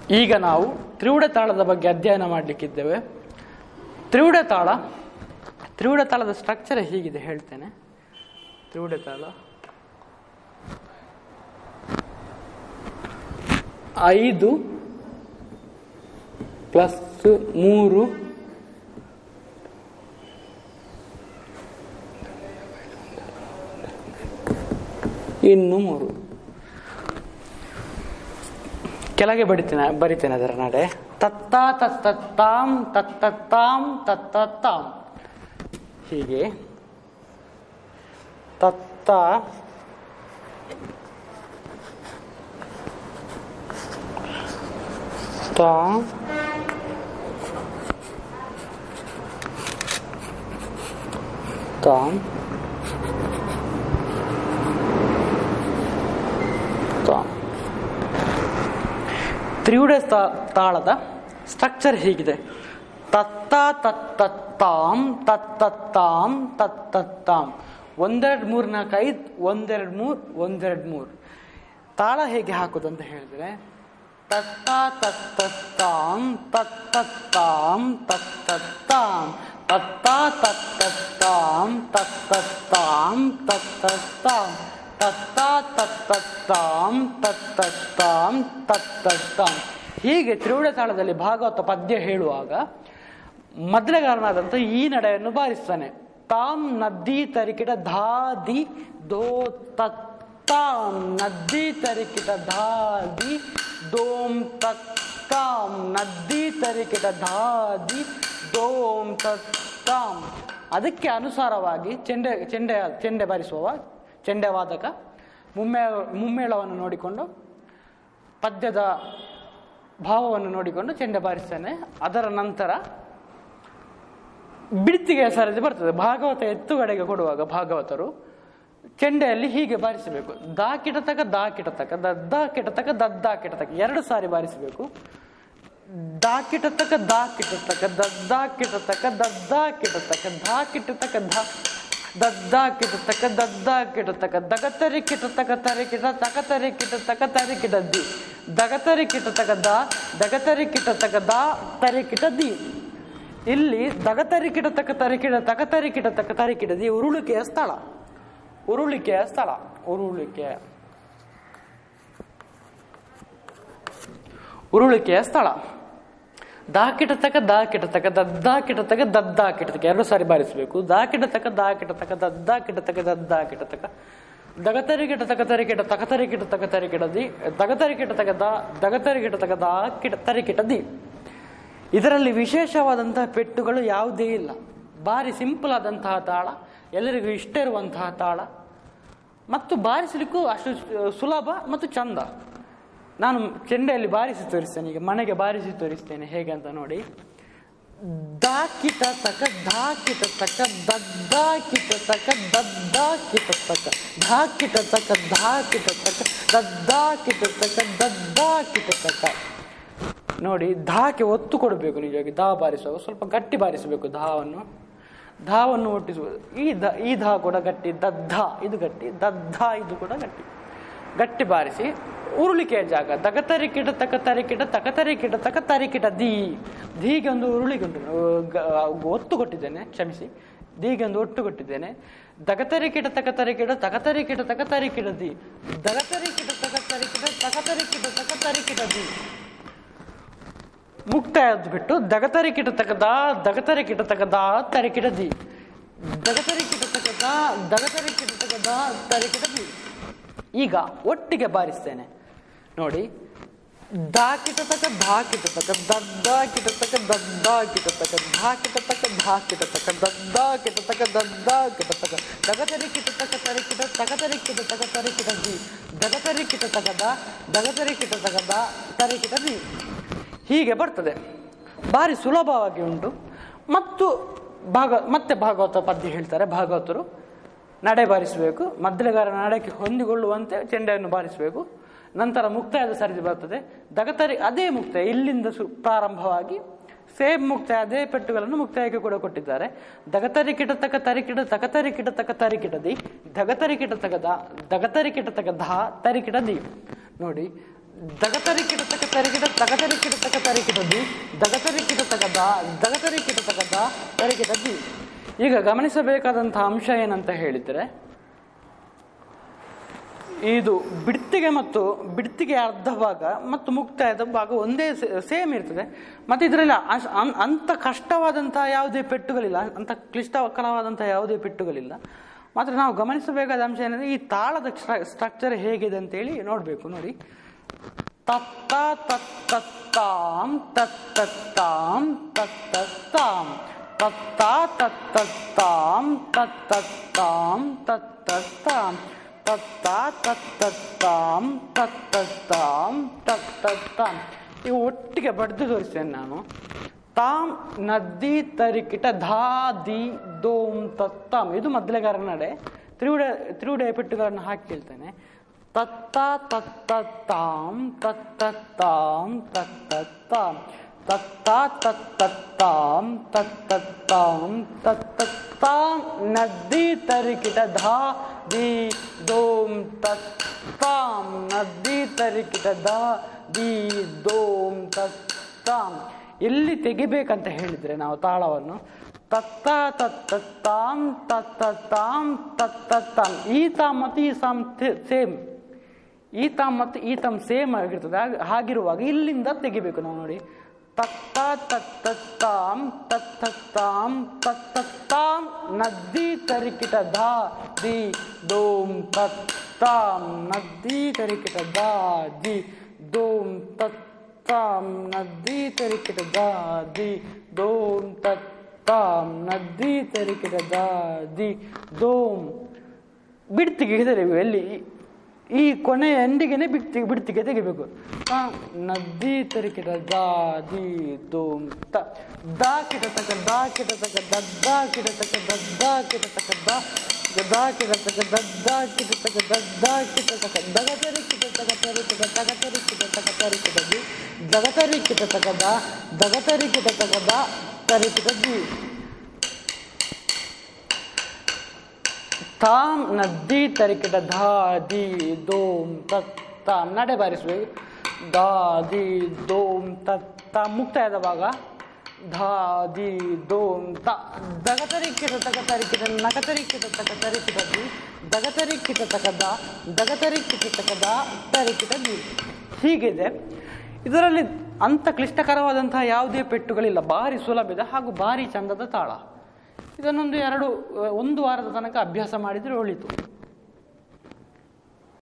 ಈಗ ನಾವು ತ್ರಿವುಡ ತಾಳದ ಬಗ್ಗೆ ಅಧ್ಯಯನ ಮಾಡಲಿಕ್ಕಿದ್ದೇವೆ ತ್ರಿವುಡ ತಾಳ ತ್ರಿವುಡ ತಾಳದ ಸ್ಟ್ರಕ್ಚರ್ ಹೀಗಿದೆ ಹೇಳ್ತೇನೆ ತ್ರಿವುಡ ತಾಳ ಐದು ಪ್ಲಸ್ ಮೂರು ಇನ್ನು ಮೂರು ಕೆಳಗೆ ಬಡಿತೇನೆ ಬರಿತೇನೆ ಅದರ ನಡೆ ತತ್ತ ತತ್ತತ್ತಾಂ ತತ್ತತ್ತಾಂ ತತ್ತತ್ತಾಂ ಹೀಗೆ ತತ್ತ ತಾಂ ತಾಂ ತಾಂ ತ್ರಿವುಡ ತಾ- ತಾಳದ ಸ್ಟ್ರಕ್ಚರ್ ಹೀಗಿದೆ ತತ್ತ ತತ್ತತ್ತಾಂ ತತ್ತತ್ತಾಂ ತತ್ತತ್ತಾಂ ಒಂದೆರಡು ಮೂರು ನಾಲ್ಕು ಐದು ಒಂದೆರಡು ಮೂರು ಒಂದೆರಡು ಮೂರು ತಾಳ ಹೇಗೆ ಹಾಕೋದು ಅಂತ ಹೇಳಿದ್ರೆ ತತ್ತ ತತ್ತತ್ತಾಂ ತತ್ತತ್ತಾಂ ತತ್ತತ್ತಾಂ ತತ್ತ ತತ್ತತ್ತಾಂ ತತ್ತತ್ತಾಂ ತತ್ತತ್ತಾಂ ತತ್ತ ತತ್ತತ್ತಾಂ ತತ್ತತ್ತಾಂ ತತ್ತತ್ತಾಂ ಹೀಗೆ ತ್ರಿವುಡ ತಾಳದಲ್ಲಿ ಭಾಗವತ ಪದ್ಯ ಹೇಳುವಾಗ ಮೊದಲಗಾರನಾದಂಥ ಈ ನಡೆಯನ್ನು ಬಾರಿಸ್ತಾನೆ ತಾಂ ನದ್ದಿ ತರಿಕಿಟ ಧಾದಿ ದೋ ತತ್ತಾಂ ನದ್ದಿ ತರಿಕಿಟ ಧಾದಿ ದೋಂ ತತ್ತಾಂ ನದ್ದಿ ತರಿಕಿಟ ಧಾದಿ ದೋಂ ತತ್ತಾಂ ಅದಕ್ಕೆ ಅನುಸಾರವಾಗಿ ಚೆಂಡೆ ಚೆಂಡೆ ಚೆಂಡೆ ಬಾರಿಸುವವ ಚೆಂಡೆ ವಾದಕ ಮುಮ್ಮೆ ಮುಮ್ಮೇಳವನ್ನು ನೋಡಿಕೊಂಡು ಪದ್ಯದ ಭಾವವನ್ನು ನೋಡಿಕೊಂಡು ಚೆಂಡೆ ಬಾರಿಸ್ತಾನೆ ಅದರ ನಂತರ ಬಿಡ್ತಿಗೆ ಸರದಿ ಬರ್ತದೆ ಭಾಗವತ ಎತ್ತುಗಡೆಗೆ ಕೊಡುವಾಗ ಭಾಗವತರು ಚೆಂಡೆಯಲ್ಲಿ ಹೀಗೆ ಬಾರಿಸಬೇಕು ದಾ ಕಿಟತಕ ದಾ ಕಿಟತಕ ದದ್ದ ಕಿಟತಕ ದದ್ದ ಕಿಟತಕ ಎರಡು ಸಾರಿ ಬಾರಿಸಬೇಕು ದಾ ಕಿಟತಕ ದಾ ಕಿಟತಕ ದದ್ದ ಕಿಟತಕ ದದ್ದ ಕಿಟತಕ ಧಾ ಕಿಟತಕ ಧಾ ದದ್ದ ಕಿಟತಕ ದದ್ದ ಕಿಟತಕ ದಗತರಿ ಕಿಟತಕ ತರಿ ಕಿಟ ತಕತರಿ ಕಿಟತಕ ತರಿ ಕಿಟದ್ದಿ ದಗತರಿ ಕಿಟತಕ ದ ದಗತರಿ ಕಿಟತಕ ದಾ ತರಿ ಕಿಟದಿ ಇಲ್ಲಿ ದಗತರಿ ಕಿಟತಕ ತರಿ ಕಿಟ ತಕತರಿ ಕಿಟತಕ ತರಿ ಕಿಟದಿ ಉರುಳಿಕೆಯ ಸ್ಥಳ ಉರುಳಿಕೆಯ ಸ್ಥಳ ಉರುಳಿಕೆ ಉರುಳಿಕೆಯ ಸ್ಥಳ ದಾ ಕಿಟತಕ ದಾ ಕಿಟತಕ ದದ್ದ ಕಿಟತಕ ದದ್ದ ಕಿಟತಕ ಎರಡು ಸಾರಿ ಬಾರಿಸಬೇಕು ದಾ ಕಿಟತಕ ದಾ ಕಿಟತಕ ದದ್ದ ಕಿಟತಕ ದದ್ದ ಕಿಟತಕ ದಗತರಿ ಕಿಟತಕ ತರಿ ಕಿಟ ತಕತರಿ ಕಿಟತಕ ತರಿ ಕಿಟದಿ ದಗತರಿ ಕಿಟತಕ ದ ದಗತರಿ ಕಿಟತಕ ದಾ ಕಿಟ ತರಿ ಕಿಟದಿ ಇದರಲ್ಲಿ ವಿಶೇಷವಾದಂತಹ ಪೆಟ್ಟುಗಳು ಯಾವುದೇ ಇಲ್ಲ ಭಾರಿ ಸಿಂಪಲ್ ಆದಂತಹ ತಾಳ ಎಲ್ಲರಿಗೂ ಇಷ್ಟ ಇರುವಂತಹ ತಾಳ ಮತ್ತು ಬಾರಿಸಲಿಕ್ಕೂ ಅಷ್ಟು ಸುಲಭ ಮತ್ತು ಚಂದ ನಾನು ಚೆಂಡೆಯಲ್ಲಿ ಬಾರಿಸಿ ತೋರಿಸ್ತೇನೆ ಈಗ ಮನೆಗೆ ಬಾರಿಸಿ ತೋರಿಸ್ತೇನೆ ಹೇಗೆ ಅಂತ ನೋಡಿ ದಾ ಕಿಟ ತಕ ಧಾ ಕಿಟ ತಕ ದದ್ದಾ ಕಿಟ ತಕ ದದ್ದಾ ಕಿಟ ತಕ ಧಾ ಕಿಟ ತಕ ಧಾ ಕಿಟ ತಕ ದದ್ದಾ ಕಿಟ ತಕ ದದ್ದಾ ಕಿಟ ತಕ ನೋಡಿ ಧಾಕ್ಕೆ ಒತ್ತು ಕೊಡಬೇಕು ನಿಜವಾಗಿ ದಾ ಬಾರಿಸುವಾಗ ಸ್ವಲ್ಪ ಗಟ್ಟಿ ಬಾರಿಸಬೇಕು ಧಾವನ್ನು ಧಾವನ್ನು ಒಟ್ಟಿಸುವುದು ಈ ಧ ಈ ಧಾ ಕೂಡ ಗಟ್ಟಿ ದದ್ಧ ಇದು ಗಟ್ಟಿ ದದ್ಧ ಇದು ಕೂಡ ಗಟ್ಟಿ ಗಟ್ಟಿ ಬಾರಿಸಿ ಉರುಳಿಕೆಯ ಜಾಗ ದಗತರಿ ಕಿಟ ತಕ ತರಿ ಕಿಟ ತಕತರಿ ಕಿಟ ತಕ ತರಿ ಕಿಟ ದಿ ದೀಗೆ ಒಂದು ಉರುಳಿಗೆ ಉಂಟು ಗ- ಒತ್ತು ಕೊಟ್ಟಿದ್ದೇನೆ ಕ್ಷಮಿಸಿ ದೀಗೆ ಒಂದು ಒಟ್ಟು ಕೊಟ್ಟಿದ್ದೇನೆ ದಗತರಿ ಕಿಟ ತಕ ತರಿ ಕಿಟ ತಕತರಿ ಕಿಟ ತಕ ತರಿ ಕಿಟ ದಿ ದಗತರಿ ಕಿಟ ತಕ ತರಿ ಕಿಟ ತಕತರಿ ಕಿಟ ತಕ ತರಿ ಕಿಟ ದಿ ಮುಕ್ತಾಯ ಬಿಟ್ಟು ದಗತರಿ ಕಿಟ ತಕದ ದಗತರಿ ಕಿಟ ತಕದ ತರಿ ಕಿಟ ದಿ ದಗತರಿ ಕಿಟ ತಕದ ದಗತರಿ ಕಿಟ ತಕದ ತರಿ ಕಿಟ ದಿ ಈಗ ಒಟ್ಟಿಗೆ ಬಾರಿಸ್ತೇನೆ ನೋಡಿ ದಾ ಕಿಟ ತಕ ಧಾ ಕಿಟ ತಕ ದದ್ದ ಕಿಟ ತಕ ದದ್ದ ಕಿಟ ತಕ ಧಾ ಕಿಟ ತಕ ಧಾ ಕಿಟ ತಕ ದದ್ದ ಕಿಟ ತಕ ದದ್ದ ಕಿಟ ತಕ ದಗತರಿ ಕಿಟ ತಕ ತರಿ ಕಿಟ ತಕತರಿ ಕಿಟ ತಕ ತರಿ ಕಿಟ ದಿ ದಗತರಿ ಕಿಟ ತಕದ ದಗತರಿ ಕಿಟ ತಕದ ತರಿ ಕಿಟ ದಿ ಹೀಗೆ ಬರ್ತದೆ ಭಾರಿ ಸುಲಭವಾಗಿ ಉಂಟು ಮತ್ತು ಭಾಗ ಮತ್ತೆ ಭಾಗವತ ಪದ್ಯ ಹೇಳ್ತಾರೆ ಭಾಗವತರು ನಡೆ ಬಾರಿಸಬೇಕು ಮದ್ದಳೆಗಾರ ನಡೆಗೆ ಹೊಂದಿಕೊಳ್ಳುವಂತೆ ಚೆಂಡೆಯನ್ನು ಬಾರಿಸಬೇಕು ನಂತರ ಮುಕ್ತಾಯದ ಸರಿದಿ ಬರ್ತದೆ ದಗತರಿ ಅದೇ ಮುಕ್ತಾಯ ಇಲ್ಲಿಂದ ಸು ಪ್ರಾರಂಭವಾಗಿ ಸೇಮ್ ಮುಕ್ತಾಯ ಅದೇ ಪೆಟ್ಟುಗಳನ್ನು ಮುಕ್ತಾಯಕ್ಕೆ ಕೂಡ ಕೊಟ್ಟಿದ್ದಾರೆ ದಗತರಿ ಕಿಟ ತಕ ತರಿ ಕಿಟ ತಕತರಿ ಕಿಟ ತಕ ತರಿ ಕಿಟದಿ ದಗತರಿ ಕಿಟ ತಕದ ದಗತರಿ ಕಿಟ ತಕ ಧ ತರಿ ಕಿಟದಿ ನೋಡಿ ದಗತರಿ ಕಿಟ ತಕ ತರಿಕಿಟ ತಗತರಿ ಕಿಟ ತಕ ತರಿಕಿಟ ದಿ ದಗತರಿ ಕಿಟ ತಕ ದ ದಗತರಿ ಕಿಟ ತಕ ದ ತರಿಕಿಟ ದಿ ಈಗ ಗಮನಿಸಬೇಕಾದಂತಹ ಅಂಶ ಏನಂತ ಹೇಳಿದರೆ ಇದು ಬಿಡ್ತಿಗೆ ಮತ್ತು ಬಿಡ್ತಿಗೆ ಅರ್ಧ ಭಾಗ ಮತ್ತು ಮುಕ್ತಾಯದ ಭಾಗ ಒಂದೇ ಸೇಮ್ ಇರ್ತದೆ ಮತ್ತು ಇದರಲ್ಲಿ ಅಶ್- ಅನ್- ಅಂಥ ಕಷ್ಟವಾದಂತಹ ಯಾವುದೇ ಪೆಟ್ಟುಗಳಿಲ್ಲ ಅಂಥ ಕ್ಲಿಷ್ಟಕರವಾದಂತಹ ಯಾವುದೇ ಪೆಟ್ಟುಗಳಿಲ್ಲ ಮಾತ್ರ ನಾವು ಗಮನಿಸಬೇಕಾದ ಅಂಶ ಏನಂದ್ರೆ ಈ ತಾಳದ ಸ್ಟ್ರಕ್ಚರ್ ಹೇಗಿದೆ ಅಂತೇಳಿ ನೋಡಬೇಕು ನೋಡಿ ತತ್ತ ತತ್ತತ್ತಾಂ ತತ್ತತ್ತಾಂ ತತ್ತತ್ತಾಂ ತತ್ತ ತತ್ತತ್ತಾಂ ತತ್ತತ್ತಾಂ ತತ್ತತ್ತಾಂ ತತ್ತ ತತ್ತತ್ತಾಂ ತತ್ತತ್ತಾಂ ತತ್ತತ್ತಾಂ ಇವು ಒಟ್ಟಿಗೆ ಬಡ್ದು ತೋರಿಸ್ತೇನೆ ನಾನು ತಾಂ ನದಿ ತರಿಕಿಟ ಧಾ ದಿ ದೋಂ ತತ್ತಾಂ ಇದು ಮೊದಲೇಗಾರ ನಡೆ ತ್ರಿವುಡ ತ್ರಿವುಡ ಪೆಟ್ಟುಗಳನ್ನು ಹಾಕಿ ಹೇಳ್ತೇನೆ ತತ್ತ ತತ್ತತ್ತಾಂ ತತ್ತತ್ತಾಂ ತತ್ತತ್ತಾಂ ತತ್ತ ತತ್ತತ್ತಾಂ ತತ್ತತ್ತಾಂ ತತ್ತತ್ತಾಂ ನದಿ ತರಿಕಿಟ ಧಾ ದಿ ದೋಂ ತತ್ತಾಂ ನದಿ ತರಿಕಿಟ ಧಾ ದಿ ದೋಂ ತತ್ತಾಂ ಎಲ್ಲಿ ತೆಗಿಬೇಕಂತ ಹೇಳಿದ್ರೆ ನಾವು ತಾಳವನ್ನು ತತ್ತ ತತ್ತತ್ತಾಂ ತತ್ತತ್ತಾಂ ತತ್ತತ್ತಾಂ ಈ ತಾಮ್ ಮತ್ತು ಈ ಸಾಮ್ ಸೇಮ್ ಈ ತಾಮ್ ಮತ್ತು ಈ ತಮ್ ಸೇಮ್ ಆಗಿರ್ತದೆ ಹಾಗ್- ಹಾಗಿರುವಾಗ ಇಲ್ಲಿಂದ ತೆಗಿಬೇಕು ನಾವು ನೋಡಿ ತತ್ತ ತತ್ತತ್ತಾಂ ತತ್ತತ್ತಾಂ ತತ್ತತ್ತಾಂ ನದಿ ತರಿಕಿಟ ಧಾ ದಿ ದೋಂ ತತ್ತಾಂ ನದಿ ತರಿಕಿಟ ದಾ ದಿ ದೋಂ ತತ್ತಾಂ ನದಿ ತರಿಕಿಟ ದಾ ದಿ ದೋಂ ತತ್ತಾಂ ನದಿ ತರಿಕಿಟ ದಾ ದಿ ದೋಂ ಬಿಡ್ತಿಗೆ ಇದ್ದಾರೆ ಎಲ್ಲಿ ಈ ಕೊನೆಯ ಎಂಡಿಗೆನೆ ಬಿಡ್ತಿಗೆ ಬಿಡ್ತಿಗೆ ತೆಗಿಬೇಕು ಆ, ನದಿ ತರಿಕಿಟ ದಾ ದಿ ದೋಂ ತ ದಾ ಕಿಟ ತಕ ದಾ ಕಿಟ ತಕ ದದ್ದಾ ಕಿಟ ತಕ ದದ್ದಾ ಕಿಟ ತಕ ದ ಗದಾ ಕಿಟ ತಕ ದದ್ದಾ ಕಿಟ ತಕ ದದ್ದಾ ಕಿಟ ತಕ ದಗತರಿ ಕಿಟ ತಕ ತರಿ ಕಿಟ ತಗತರಿ ಕಿಟ ತಕ ತರಿ ಕಿಟ ದಿ ದಗತರಿ ಕಿಟ ತಕ ದ ದಗತರಿ ಕಿಟ ತಕ ದ ತರಿ ಕಿಟ ದಿ ತಾಂ ನದಿ ತರಿಕಿಟ ಧಾ ದಿ ದೋಂ ತತ್ ತಾಂ ನಡೆ ಬಾರಿಸಬೇಕು ದಾ ದಿ ದೋಂ ತತ್ ತಾ ಮುಕ್ತಾಯದ ಭಾಗ ಧಾ ದಿ ದೋಂ ತ ದಗತರಿಕಿಟ ತಕ ತರಿಕಿಟ ನಕತರಿಕಿಟ ತಕ ತರಿಕಿಟ ದಿ ದಗತರಿಕಿಟ ತಕ ದ ದಗತರಿಕಿಟ ತಕ ದ ತರಿಕಿಟ ದಿ ಹೀಗಿದೆ ಇದರಲ್ಲಿ ಅಂಥ ಕ್ಲಿಷ್ಟಕರವಾದಂತಹ ಯಾವುದೇ ಪೆಟ್ಟುಗಳಿಲ್ಲ ಭಾರಿ ಸುಲಭದ ಹಾಗೂ ಭಾರಿ ಚಂದದ ತಾಳ ಇದನ್ನೊಂದು ಎರಡು ಒಂದು ವಾರದ ತನಕ ಅಭ್ಯಾಸ ಮಾಡಿದರೆ ಒಳಿತು